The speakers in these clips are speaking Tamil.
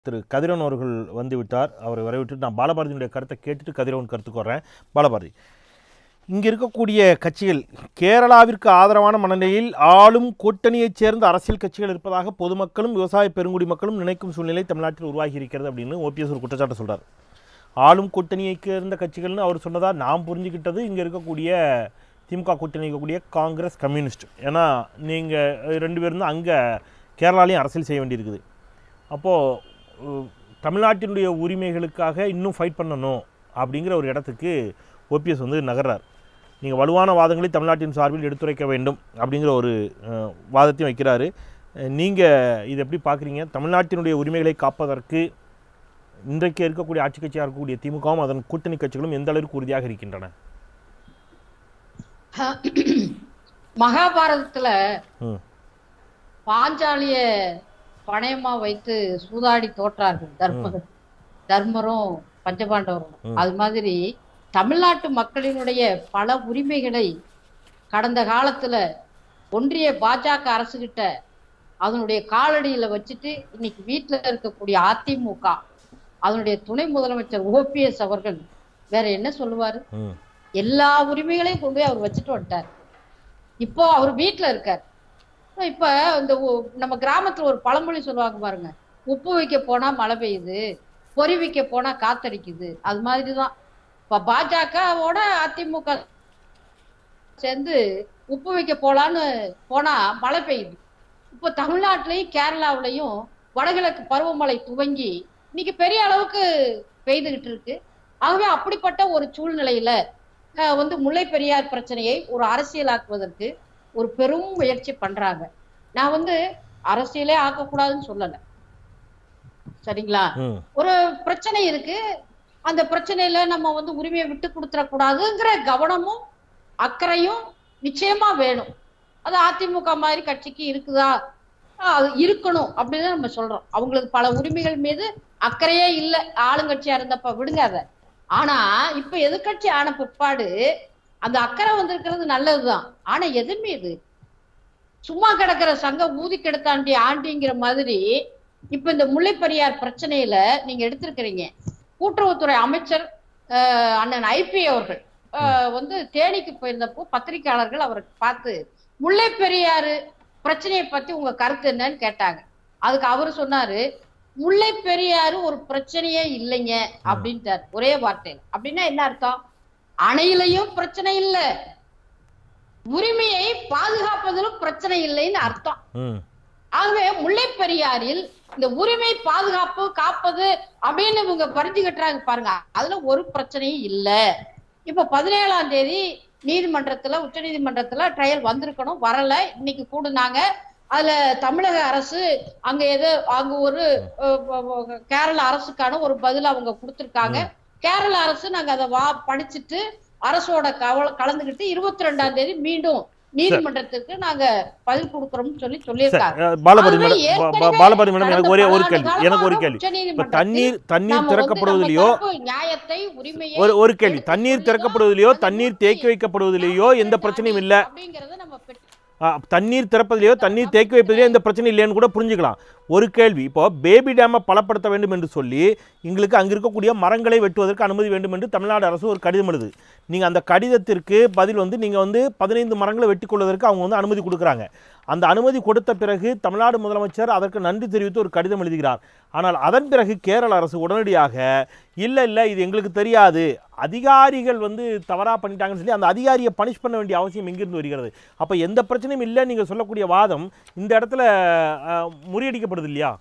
திரு கதிரவன் அவர்கள் வந்து விட்டார் அவரை வரவிட்டு நான் பாலபாரதியினுடைய கருத்தை கேட்டுட்டு கதிரவன் கருத்துக்கு வர்றேன் பாலபாரதி இங்கே இருக்கக்கூடிய கட்சிகள் கேரளாவிற்கு ஆதரவான மனநிலையில் ஆளும் கூட்டணியைச் சேர்ந்த அரசியல் கட்சிகள் இருப்பதாக பொதுமக்களும் விவசாய பெருங்குடி மக்களும் நினைக்கும் சூழ்நிலை தமிழ்நாட்டில் உருவாகி இருக்கிறது அப்படின்னு ஓபிஎஸ் ஒரு குற்றச்சாட்டை சொல்றார் ஆளும் கூட்டணியை சேர்ந்த கட்சிகள்னு அவர் சொன்னதா நான் புரிஞ்சுக்கிட்டது இங்கே இருக்கக்கூடிய திமுக கூட்டணி இருக்கக்கூடிய காங்கிரஸ் கம்யூனிஸ்ட் ஏன்னா நீங்கள் ரெண்டு பேரும் தான் அங்கே கேரளாலையும் அரசியல் செய்ய வேண்டியிருக்குது அப்போது தமிழ்நாட்டினுடைய உரிமைகளுக்காக இன்னும் ஃபைட் பண்ணணும் அப்படிங்கிற ஒரு இடத்துக்கு ஓபிஎஸ் வந்து நகர்றார் நீங்கள் வலுவான வாதங்களை தமிழ்நாட்டின் சார்பில் எடுத்துரைக்க வேண்டும் அப்படிங்கிற ஒரு அஹ், வாதத்தையும் வைக்கிறாரு நீங்கள் இதை எப்படி பார்க்குறீங்க தமிழ்நாட்டினுடைய உரிமைகளை காப்பதற்கு இன்றைக்கு இருக்கக்கூடிய ஆட்சி கட்சியாக இருக்கக்கூடிய திமுகவும் அதன் கூட்டணி கட்சிகளும் எந்த அளவிற்கு உறுதியாக இருக்கின்றன மகாபாரதத்துல ம் பாஞ்சாலிய பணயமா வைத்து சூதாடி தோற்றார்கள் தர்ம தர்மரும் பஞ்சபாண்டவரும் ம். அது மாதிரி தமிழ்நாட்டு மக்களினுடைய பல உரிமைகளை கடந்த காலத்துல ஒன்றிய பாஜக அரசுகிட்ட அதனுடைய காலடியில வச்சுட்டு இன்னைக்கு வீட்டுல இருக்கக்கூடிய அதிமுக அதனுடைய துணை முதலமைச்சர் ஓபிஎஸ் அவர்கள் வேற என்ன சொல்லுவாரு ம் எல்லா உரிமைகளையும் கொண்டு போய் அவர் வச்சுட்டு வந்துட்டார் இப்போ அவர் வீட்டுல இருக்கார் இப்ப இந்த ஒ- நம்ம கிராமத்துல ஒரு பழமொழி சொல்லுவாங்க பாருங்க உப்பு வைக்க போனா மழை பெய்யுது பொறி வைக்க போனா காத்தடிக்குது அது மாதிரிதான் இப்ப பாஜகவோட அதிமுக சேர்ந்து உப்பு வைக்க போலான்னு போனா மழை பெய்யுது இப்போ தமிழ்நாட்டிலையும் கேரளாவுலயும் வடகிழக்கு பருவமழை துவங்கி இன்னைக்கு பெரிய அளவுக்கு பெய்துகிட்டு இருக்கு ஆகவே அப்படிப்பட்ட ஒரு சூழ்நிலையில அஹ், வந்து முல்லை பெரியார் பிரச்சனையை ஒரு அரசியலாக்குவதற்கு ஒரு பெரும் முயற்சி பண்றாங்க நான் வந்து அரசியலே ஆக்கக்கூடாதுன்னு சொல்லல சரிங்களா ம் ஒரு பிரச்சனை இருக்கு அந்த பிரச்சனையில நம்ம வந்து உரிமையை விட்டு கொடுத்துடக் கூடாதுங்கிற கவனமும் அக்கறையும் நிச்சயமா வேணும் அது அதிமுக மாதிரி கட்சிக்கு இருக்குதா ஆஹ் அது இருக்கணும் அப்படின்னு நம்ம சொல்றோம் அவங்களுக்கு பல உரிமைகள் மீது அக்கறையே இல்ல ஆளுங்கட்சியா இருந்தப்ப விடுங்க அத ஆனா இப்ப எதிர்க்கட்சி ஆன பிற்பாடு அந்த அக்கறை வந்திருக்கிறது நல்லதுதான் ஆனா எது மீது சும்மா கிடக்கிற சங்க ஊதி கெடுத்தாண்டி ஆண்டிங்கிற மாதிரி இப்ப இந்த முல்லைப்பெரியார் பிரச்சனையில நீங்க எடுத்திருக்கிறீங்க கூட்டுறவுத்துறை அமைச்சர் அஹ், அண்ணன் ஐபி அவர்கள் அஹ், வந்து தேனிக்கு போயிருந்தப்போ பத்திரிகையாளர்கள் அவரை பார்த்து முல்லைப்பெரியாறு பிரச்சனையை பத்தி உங்க கருத்து என்னன்னு கேட்டாங்க அதுக்கு அவரு சொன்னாரு முல்லைப்பெரியாறு ஒரு பிரச்சனையே இல்லைங்க அப்படின்ட்டார் ஒரே வார்த்தையில அப்படின்னா என்ன அர்த்தம் அணையிலையும் பிரச்சனை இல்ல உரிமையை பாதுகாப்பதிலும் பிரச்சனை இல்லைன்னு அர்த்தம் ம் ஆகவே முல்லைப்பெரியாறில் இந்த உரிமை பாதுகாப்பு காப்பது அப்படின்னு இவங்க பறிஞ்சு கட்டுறாங்க பாருங்க அதுல ஒரு பிரச்சனையும் இல்ல இப்ப பதினேழாம் தேதி நீதிமன்றத்துல உச்ச நீதிமன்றத்துல ட்ரையல் வந்திருக்கணும் வரல இன்னைக்கு கூடுனாங்க அதுல தமிழக அரசு அங்க ஏதோ அங்க ஒரு அஹ், அஹ், கேரள அரசுக்கான ஒரு பதில் அவங்க கொடுத்திருக்காங்க கேரள அரசு நாங்க அதை வா படிச்சுட்டு அரசோட கவல கலந்துகிட்டு இருபத்தி ரெண்டாம் தேதி மீண்டும் நீதிமன்றத்துக்கு நாங்க பதில் கொடுக்கறோம்னு சொல்லி சரி சொல்லியிருக்காங்க அஹ், பாலபாரதி ஆகவே மேடம் பா- பா- ஏற்கனவே பாலபாரதி மேடம் எனக்கு ஒரே ஒரு கடந்த கேள்வி பல எனக்கு ஒரு ஆண்டு கேள்வி இப்ப உச்சநீதிமன்றத்தில் தண்ணீர் தண்ணீர் நாம வந்து திறக்கப்படுவதிலேயோ நம்ம தரப்பு நியாயத்தை உரிமையை ஒரு ஒரு கேள்வி எடுத்து தண்ணீர் சொல்லிதான் திறக்கப்படுவதிலேயோ அதை தண்ணீர் மூர்த்தி தேக்கி வைக்கப்படுவதிலேயோ எந்த பிரச்சனையும் இல்லை அப்படிங்கறத நம்ம பெற்று ஆ, தண்ணீர் திறப்பதிலேயோ தண்ணீர் தேக்கி வைப்பதிலேயோ எந்த பிரச்சனை இல்லைன்னு கூட புரிஞ்சுக்கலாம் ஒரு கேள்வி இப்போ பேபி டேமை பலப்படுத்த வேண்டும் என்று சொல்லி எங்களுக்கு அங்கே இருக்கக்கூடிய மரங்களை வெட்டுவதற்கு அனுமதி வேண்டும் என்று தமிழ்நாடு அரசு ஒரு கடிதம் எழுது நீங்கள் அந்த கடிதத்திற்கு பதில் வந்து நீங்கள் வந்து பதினைந்து மரங்களை வெட்டி கொள்வதற்கு அவங்க வந்து அனுமதி கொடுக்குறாங்க அந்த அனுமதி கொடுத்த பிறகு தமிழ்நாடு முதலமைச்சர் அதற்கு நன்றி தெரிவித்து ஒரு கடிதம் எழுதுகிறார் ஆனால் அதன் பிறகு கேரள அரசு உடனடியாக இல்லை இல்லை இது எங்களுக்கு தெரியாது அதிகாரிகள் வந்து தவறாக பண்ணிட்டாங்கன்னு சொல்லி அந்த அதிகாரியை பனிஷ் பண்ண வேண்டிய அவசியம் எங்கிருந்து வருகிறது அப்போ எந்த பிரச்சனையும் இல்லை நீங்கள் சொல்லக்கூடிய வாதம் இந்த இடத்துல அஹ், முறியடிக்கப்படுது இல்லையா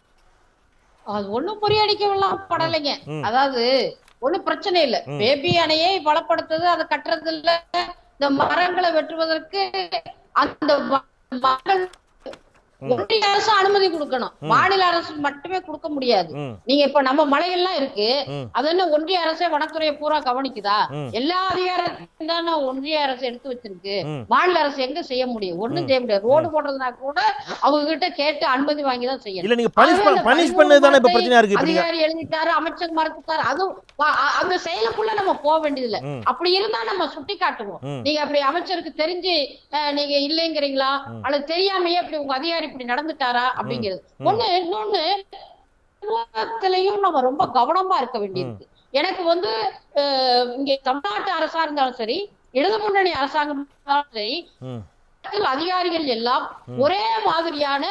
அது ஒண்ணும் முறியடிக்கலாம் படலைங்க ம். அதாவது ஒண்ணும் பிரச்சனை இல்ல ம். பேபி அணையை பலப்படுத்துது அதை கட்டுறது இல்ல இந்த மரங்களை வெட்டுவதற்கு அந்த ம- மரங்கள் ஒன்றிய அரசு அனுமதி கொடுக்கணும் மாநில அரசு மட்டுமே கொடுக்க முடியாது ம் நீங்க இப்ப நம்ம மலையெல்லாம் இருக்கு ம் அது என்ன ஒன்றிய அரசே வனத்துறையை பூரா கவனிக்குதா ம். எல்லா அதிகாரத்தையும் தானே ஒன்றிய அரசு எடுத்து வச்சிருக்கு ம். மாநில அரசு எங்க செய்ய முடியும் ஒண்ணும் செய்ய முடியாது ரோடு போடுறதுனா கூட அவங்க கிட்ட கேட்டு அனுமதி வாங்கி தான் செய்யணும் இல்லை நீங்கள் பனிஷ் ஆகவே பண்ண அந்த பனிஷ் பதிமூணு பண்ணது தானே இப்போ மரத்தை பிரச்சனையாக இருக்குது இப்போ நீங்கள் அதிகாரி எழுதிட்டாரு அமைச்சர் மறுத்துட்டாரு அதுவும் வா- அ- அந்த செயலுக்குள்ள நம்ம போக வேண்டியதில்ல ம். அப்படி இருந்தா நம்ம சுட்டி காட்டுவோம் ம். நீங்க அப்படி அமைச்சருக்கு தெரிஞ்சு அஹ், நீங்க இல்லைங்கிறீங்களா அல்லது தெரியாமையே இப்படி உங்க அதிகாரி இப்படி நடந்துட்டாரா அப்படிங்கிறது ஒண்ணு இன்னொன்னு சமூகத்திலையும் நம்ம ரொம்ப கவனமா இருக்க வேண்டியிருக்கு எனக்கு வந்து அஹ், இங்கே தமிழ்நாட்டு அரசா இருந்தாலும் சரி இடது முன்னணி அரசாங்கம் இருந்தாலும் சரி ம் அரசியல் அதிகாரிகள் எல்லாம் ஒரே மாதிரியான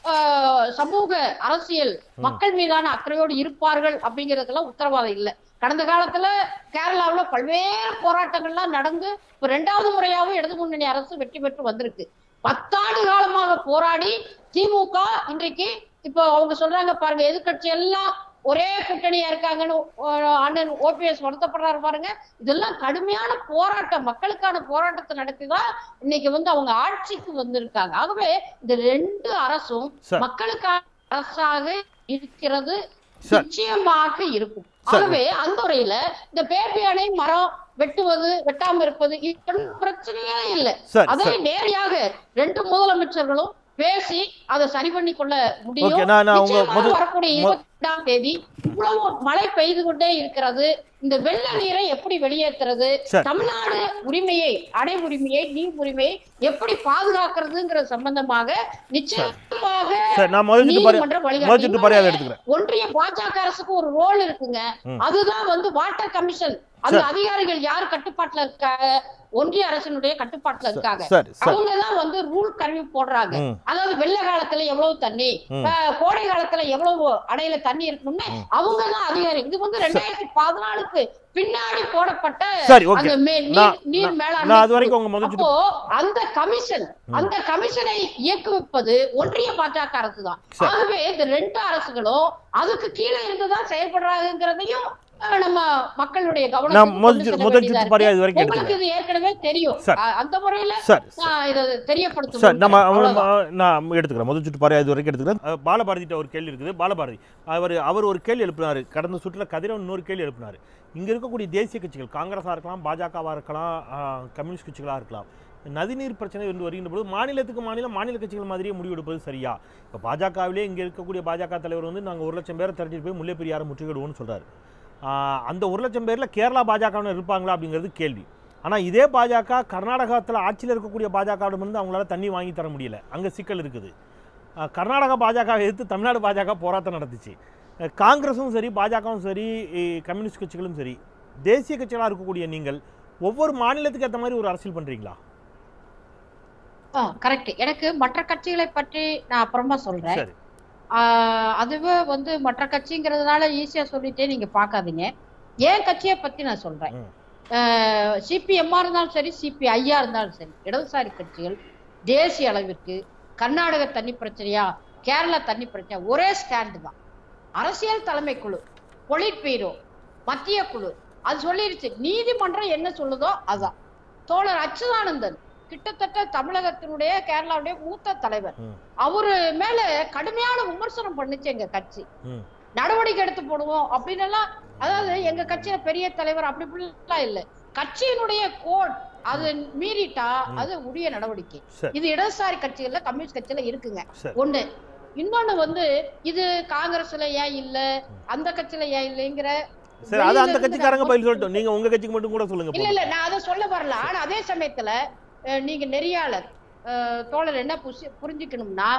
ஆஹ், சமூக அரசியல் மக்கள் மீதான அக்கறையோடு இருப்பார்கள் அப்படிங்கறதுக்கெல்லாம் உத்தரவாதம் இல்லை கடந்த காலத்துல கேரளாவுல பல்வேறு போராட்டங்கள்லாம் நடந்து இப்ப ரெண்டாவது முறையாவும் இடது முன்னணி அரசு வெற்றி பெற்று வந்திருக்கு பத்தாண்டு காலமாக போராடி திமுக இன்றைக்கு இப்போ அவங்க சொல்றாங்க பாருங்க எதிர்க்கட்சி எல்லாம் ஒரே கூட்டணியா இருக்காங்கன்னு அஹ், அண்ணன் ஓபிஎஸ் வருத்தப்படுறாரு பாருங்க இதெல்லாம் கடுமையான போராட்டம் மக்களுக்கான போராட்டத்தை நடத்திதான் இன்னைக்கு வந்து அவங்க ஆட்சிக்கு வந்திருக்காங்க ஆகவே இந்த ரெண்டு அரசும் சார். மக்களுக்கான அரசாக இருக்கிறது சார். நிச்சயமாக இருக்கும் சார். ஆகவே அந்த முறையில இந்த பேபி அணை மரம் வெட்டுவது வெட்டாம இருப்பது இது ஒண்ணும் பிரச்சனையே இல்லை சார், அதை சார். நேரடியாக ரெண்டு முதலமைச்சர்களும் பேசி அதை சரி பண்ணி கொள்ள முடியும் Okay, நான்- நான் உங்க நிச்சயமாக முதல்- வரக்கூடிய மொ- இருபத்தி ரெண்டாம் தேதி இவ்வளவு மழை பெய்து கொண்டே இருக்கிறது இந்த வெள்ள நீரை எப்படி வெளியேற்றுறது சார். தமிழ்நாடு உரிமையை அடை உரிமையை நீர் உரிமையை எப்படி பாதுகாக்கிறதுங்கிற சம்பந்தமாக நிச்சயமாக சார் நான் முதல் சுற்று பரி நீதிமன்ற வழிகாட்டு- முதல் சுற்று பரியாதை எடுத்துக்கிறேன் ஒன்றிய பாஜக அரசுக்கு ஒரு ரோல் இருக்குங்க ம். அதுதான் வந்து வாட்டர் கமிஷன் அந்த அதிகாரிகள் யார் கட்டுப்பாட்டுல இருக்காங்க ஒன்றிய அரசினுடைய கட்டுப்பாட்டுல இருக்காங்க சரி சரி அவங்க தான் வந்து ரூல் கருவி போடுறாங்க ம் அதாவது வெள்ள காலத்துல எவ்வளவு தண்ணி ம். ஆஹ், கோடை காலத்துல எவ்வளவு அடையில தண்ணி இருக்கணும்னு அவங்க தான் அதிகாரி இது வந்து ரெண்டாயிரத்தி பதினாலுக்கு பின்னாடி போடப்பட்ட சரி ஓகே அந்த மே- நான் நீர் நீர் நான் மேலாண்மை அது வரைக்கும் உங்க முதல் சுற்று அப்போ அந்த கமிஷன் அந்த கமிஷனை இயக்குவிப்பது ஒன்றிய பாஜக அரசு தான் சரி. ஆகவே இந்த ரெண்டு அரசுகளும் அதுக்கு கீழே இருந்துதான் செயல்படுறாங்கிறதையும் அஹ், நம்ம மக்களுடைய நான் கவனம் முதல் சுற்று முதல் சுற்று பரியாதை இது வரைக்கும் உங்களுக்கு எடுத்துக்கிறேன் இது ஏற்கனவே தெரியும் சரி. அஹ், அந்த முறையில சார் நான் இதை தெரியப்படுத்த சார் நம்ம அவ்வளவுதான். அவ- நான் எடுத்துக்கிறேன் முதல் சுற்று பாரு இது வரைக்கும் எடுத்துக்கிறேன் அஹ் பாலபாரதிட்ட ஒரு கேள்வி இருக்குது பாலபாரதி அவர் அவர் ஒரு கேள்வி எழுப்பினார் கடந்த சுற்றில் கதிரவன் இன்னொரு கேள்வி எழுப்பினார் இங்கே இருக்கக்கூடிய தேசிய கட்சிகள் காங்கிரஸாக இருக்கலாம் பாஜகவாக இருக்கலாம் அஹ், கம்யூனிஸ்ட் கட்சிகளாக இருக்கலாம் நதிநீர் பிரச்சனை என்று வருகின்ற பொழுது மாநிலத்துக்கு மாநிலம் மாநில கட்சிகள் மாதிரியே முடிவெடுப்பது சரியா இப்போ பாஜகவிலே இங்கே இருக்கக்கூடிய பாஜக தலைவர் வந்து நாங்கள் ஒரு லட்சம் பேரை திரட்டிட்டு போய் முல்லை பெரியாரை முற்றுகையிடுவோம்னு சொல்கிறார் அந்த ஒரு லட்சம் பேரில் கேரளா பாஜகவினர் இருப்பாங்களா அப்படிங்கிறது கேள்வி ஆனால் இதே பாஜக கர்நாடகத்தில் ஆட்சியில் இருக்கக்கூடிய பாஜகவிடம் வந்து அவங்களால தண்ணி வாங்கி தர முடியல அங்கே சிக்கல் இருக்குது அஹ் கர்நாடகா பாஜக எதிர்த்து தமிழ்நாடு பாஜக போராட்டம் நடந்துச்சு அஹ் காங்கிரஸும் சரி பாஜகவும் சரி இ- கம்யூனிஸ்ட் கட்சிகளும் சரி தேசிய கட்சிகளாக இருக்கக்கூடிய நீங்கள் ஒவ்வொரு மாநிலத்துக்கு ஏற்ற மாதிரி ஒரு அரசியல் பண்ணுறீங்களா கரெக்ட் எனக்கு மற்ற கட்சிகளை பற்றி நான் அப்புறமா சொல்றேன் சரி ஆஹ் அதுவே வந்து மற்ற கட்சிங்கிறதுனால ஈஸியா சொல்லிட்டே நீங்க பார்க்காதீங்க என் கட்சியை பத்தி நான் சொல்றேன் ம். சிபிஎம்ஆ இருந்தாலும் சரி சிபிஐயா இருந்தாலும் சரி இடதுசாரி கட்சிகள் தேசிய அளவிற்கு கர்நாடக தண்ணி பிரச்சனையா கேரளா தண்ணி பிரச்சனையா ஒரே ஸ்டாண்டு தான் அரசியல் தலைமை குழு பொலிட் பீரோ மத்திய குழு அது சொல்லிருச்சு நீதிமன்றம் என்ன சொல்லுதோ அதான் தோழர் அச்சுதானந்தன் கிட்டத்தட்ட தமிழகத்தினுடைய கேரளாவுடைய மூத்த தலைவர் ம். அவரு மேல கடுமையான விமர்சனம் பண்ணுச்சு எங்க கட்சி ம் நடவடிக்கை எடுத்து போடுவோம் அப்படின்னு எல்லாம் அதாவது எங்க கட்சியில பெரிய தலைவர் அப்படி இப்படிலாம் இல்ல கட்சியினுடைய கோட் அது மீறிட்டா அது உரிய நடவடிக்கை சரி இது இடதுசாரி கட்சிகள்ல கம்யூனிஸ்ட் கட்சியில இருக்குங்க சரி ஒண்ணு இன்னொன்னு வந்து இது காங்கிரஸ்ல ஏன் இல்ல அந்த கட்சியில ஏன் இல்லைங்கிற சரி அது அந்த வெளியில இருந்து கட்சிக்காரங்க நான் பதில் சொல்லட்டும் நீங்க உங்க கட்சிக்கு மட்டும் கூட சொல்லுங்க இல்ல போதும். இல்ல நான் அதை சொல்ல வரல ஆனா அதே சமயத்துல அஹ், நீங்க நெறியாளர் அஹ், தோழர் என்ன புசி- புரிஞ்சுக்கணும்னா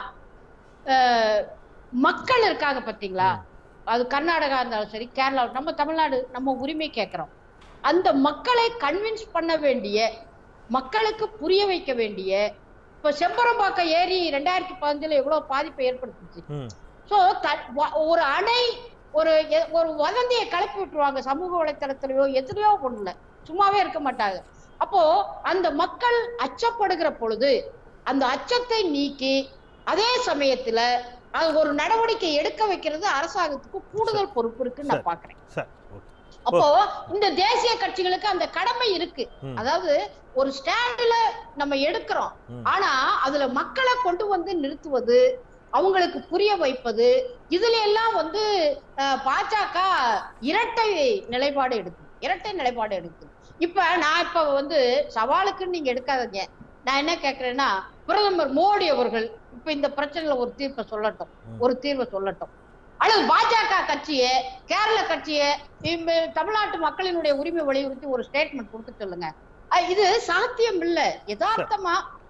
அஹ், மக்கள் இருக்காங்க பாத்தீங்களா அது கர்நாடகா இருந்தாலும் சரி கேரளா நம்ம தமிழ்நாடு நம்ம உரிமை கேட்கிறோம் அந்த மக்களை கன்வின்ஸ் பண்ண வேண்டிய மக்களுக்கு புரிய வைக்க வேண்டிய இப்ப செம்பரம்பாக்கம் ஏரி ரெண்டாயிரத்தி பதினஞ்சுல எவ்வளவு பாதிப்பை ஏற்படுத்துச்சு ம் சோ ஒரு அணை ஒரு எ- ஒரு வதந்தியை கிளப்பி விட்டுருவாங்க சமூக வலைத்தளத்திலயோ எதுலயோ ஒண்ணுல சும்மாவே இருக்க மாட்டாங்க அப்போ அந்த மக்கள் அச்சப்படுகிற பொழுது அந்த அச்சத்தை நீக்கி அதே சமயத்துல அது ஒரு நடவடிக்கை எடுக்க வைக்கிறது அரசாங்கத்துக்கு கூடுதல் பொறுப்பு இருக்குன்னு நான் பாக்குறேன் சரி ஓகே அப்போ இந்த தேசிய கட்சிகளுக்கு அந்த கடமை இருக்கு ம். அதாவது ஒரு ஸ்டாண்ட்ல நம்ம எடுக்கிறோம் ம். ஆனா அதுல மக்களை கொண்டு வந்து நிறுத்துவது அவங்களுக்கு புரிய வைப்பது இதுல எல்லாம் வந்து அஹ், பாஜக இரட்டை நிலைப்பாடு எடுக்கும் இரட்டை நிலைப்பாடு எடுக்கும் இப்ப நான் இப்ப வந்து சவாலுக்குன்னு நீங்க எடுக்காதீங்க நான் என்ன கேக்குறேன்னா பிரதமர் மோடி அவர்கள் இப்ப இந்த பிரச்சனையில ஒரு தீர்ப்பை சொல்லட்டும் ம். ஒரு தீர்வை சொல்லட்டும் அல்லது பாஜக கட்சியே கேரள கட்சியே இம்ம தமிழ்நாட்டு மக்களினுடைய உரிமை வலியுறுத்தி ஒரு ஸ்டேட்மெண்ட் கொடுத்து சொல்லுங்க அஹ் இது சாத்தியம் இல்ல யதார்த்தமா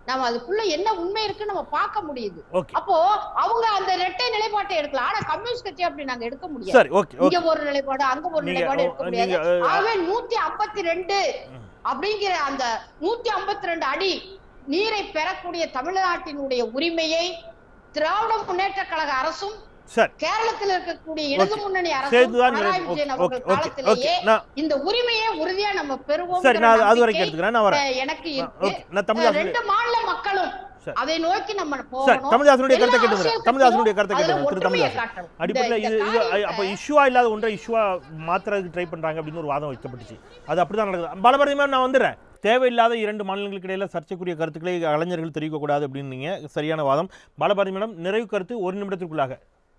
நம்ம அதுக்குள்ள என்ன உண்மை இருக்குன்னு நம்ம பார்க்க முடியுது ஓகே அப்போ அவங்க அந்த இரட்டை நிலைப்பாட்டை எடுக்கலாம் ஆனா கம்யூனிஸ்ட் கட்சி அப்படி நாங்க எடுக்க முடியாது சரி ஓகே ஓகே இங்க ஒரு நிலைப்பாடு அங்க ஒரு நீங்க நிலைப்பாடு எடுக்க ஓ, முடியாது நீங்க அஹ், ஆகவே நூத்தி ஐம்பத்தி ரெண்டு அப்படிங்கிற அந்த நூத்தி ஐம்பத்தி ரெண்டு அடி நீரை பெறக்கூடிய தமிழ்நாட்டினுடைய உரிமையை திராவிட முன்னேற்ற கழக அரசும் சரி கேரளத்தில் இருக்கக்கூடிய இடது Okay. முன்னணி அரசும் சேர்த்துதான் பினராயி ஓகே விஜயன் ஓகே அவர்கள் ஓகே ஓகே காலத்திலேயே நான் இந்த உரிமையை உறுதியா நம்ம பெறுவோம் சரி நான் அது வரைக்கும் எடுத்துக்கிறேன் நான் வரேன் எனக்கு ஆ, இருக்கு ஓகே நான் தமிழ்தாசனுடைய ரெண்டு மாநில மக்களும் சரி. அதை நோக்கி நம்ம சரி போகணும் தமிழ்தாசனுடைய எல்லா கருத்தை கேட்டுக்கிறேன் அரசியல் தமிழ்தாசனுடைய கட்சியும் கருத்தை அதுல கேட்டுக்கிறேன் திரு ஒற்றுமையை தமிழ்தாசன் காட்டணும். அடிப்படையில் இந்த- இது இந்த இது அப்போ இஷ்யூவா இல்லாத ஒன்றை இஷ்யூவா மாத்துறதுக்கு ட்ரை பண்றாங்க அப்படின்னு ஒரு வாதம் வைக்கப்பட்டுச்சு அது அப்படிதான் நடக்குது பாலபாரதி மேம் நான் வந்துடுறேன் தேவையில்லாத இரண்டு மாநிலங்களுக்கு இடையில சர்ச்சைக்குரிய கருத்துக்களை இளைஞர்கள் தெரிவிக்கக்கூடாது அப்படின்னு நீங்க சரியான வாதம் பாலபாரதி மேடம் நிறைவு கருத்து ஒரு நிமிடத்திற்குள்ளாக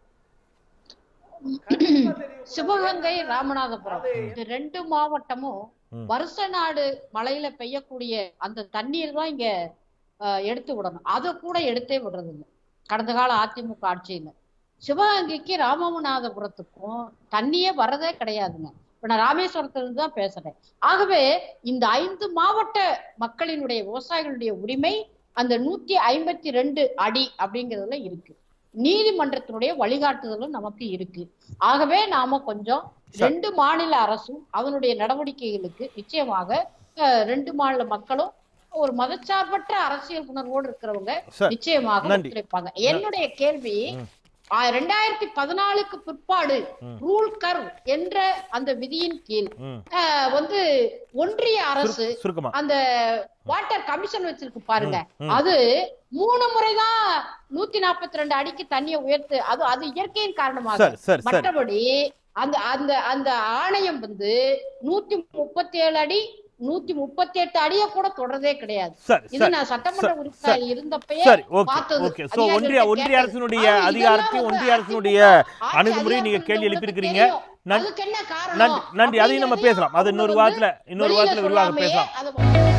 சிவகங்கை ராமநாதபுரம் இந்த ரெண்டு மாவட்டமும் ம். வருஷ நாடு மழையில பெய்யக்கூடிய அந்த தண்ணீர் தான் இங்க அஹ், எடுத்து விடணும் அதை கூட எடுத்தே விடுறது இல்ல கடந்த கால அதிமுக ஆட்சியில சிவகங்கைக்கு ராமநாதபுரத்துக்கும் தண்ணியே வரதே கிடையாதுங்க இப்ப நான் ராமேஸ்வரத்துல இருந்து தான் பேசுறேன் ஆகவே இந்த ஐந்து மாவட்ட மக்களினுடைய விவசாயிகளுடைய உரிமை அந்த நூத்தி ஐம்பத்தி ரெண்டு அடி அப்படிங்கிறதுல இருக்கு நீதிமன்றத்தினுடைய வழிகாட்டுதலும் நமக்கு இருக்கு ஆகவே நாம கொஞ்சம் சரி. ரெண்டு மாநில அரசும் அதனுடைய நடவடிக்கைகளுக்கு நிச்சயமாக அஹ், ரெண்டு மாநில மக்களும் ஒரு மதச்சார்பற்ற அரசியல் உணர்வோடு இருக்கிறவங்க சரி நிச்சயமாக நன்றி. ஒத்துழைப்பாங்க என்னுடைய கேள்வி ம். ஆ, ரெண்டாயிரத்தி பதினாலுக்கு பிற்பாடு ம். ரூல் கர்வ் என்ற அந்த விதியின் கீழ் ம் அஹ், வந்து ஒன்றிய அரசு சுரு- சுருக்கமா அந்த வாட்டர் கமிஷன் வச்சிருக்கு பாருங்க ம், ம். அது மூணு முறைதான் நூத்தி நாற்பத்தி ரெண்டு அடிக்கு தண்ணியை உயர்த்து அது அது இயற்கையின் காரணமாக சரி சரி சரி மற்றபடி அந்த அந்த அந்த ஆணையம் வந்து நூத்தி முப்பத்தி ஏழு அடி நூத்தி முப்பத்தி எட்டு அடிய கூட தொடர்றதே கிடையாது சரி இது சரி நான் சட்டமன்ற உறுப்பினர் இருந்தப்பயே சரி ஓகே பார்த்தது. ஓகே சோ அதிகாரிகள்ட்ட ஒன்றிய ஒன்றிய கேட்டது. அரசினுடைய ஆனா இதெல்லாம் அதிகாரத்தையும் வந்து ஒன்றிய அரசினுடைய ஆட்சி அணுகுமுறையை நீங்க அதிகாரத்துல கேள்வி உள்ளவங்களுக்கு எழுப்பியிருக்கிறீங்க தெரியும். நன்றி அதுக்கு என்ன காரணம் நன்றி நன்றி அதையும் நம்ம அப்படிங்கிறதையும் பேசலாம் அது இன்னொரு அவங்க வாரத்துல இன்னொரு வெளியில வாரத்துல விரிவாக சொல்லாமையே பேசலாம் அதை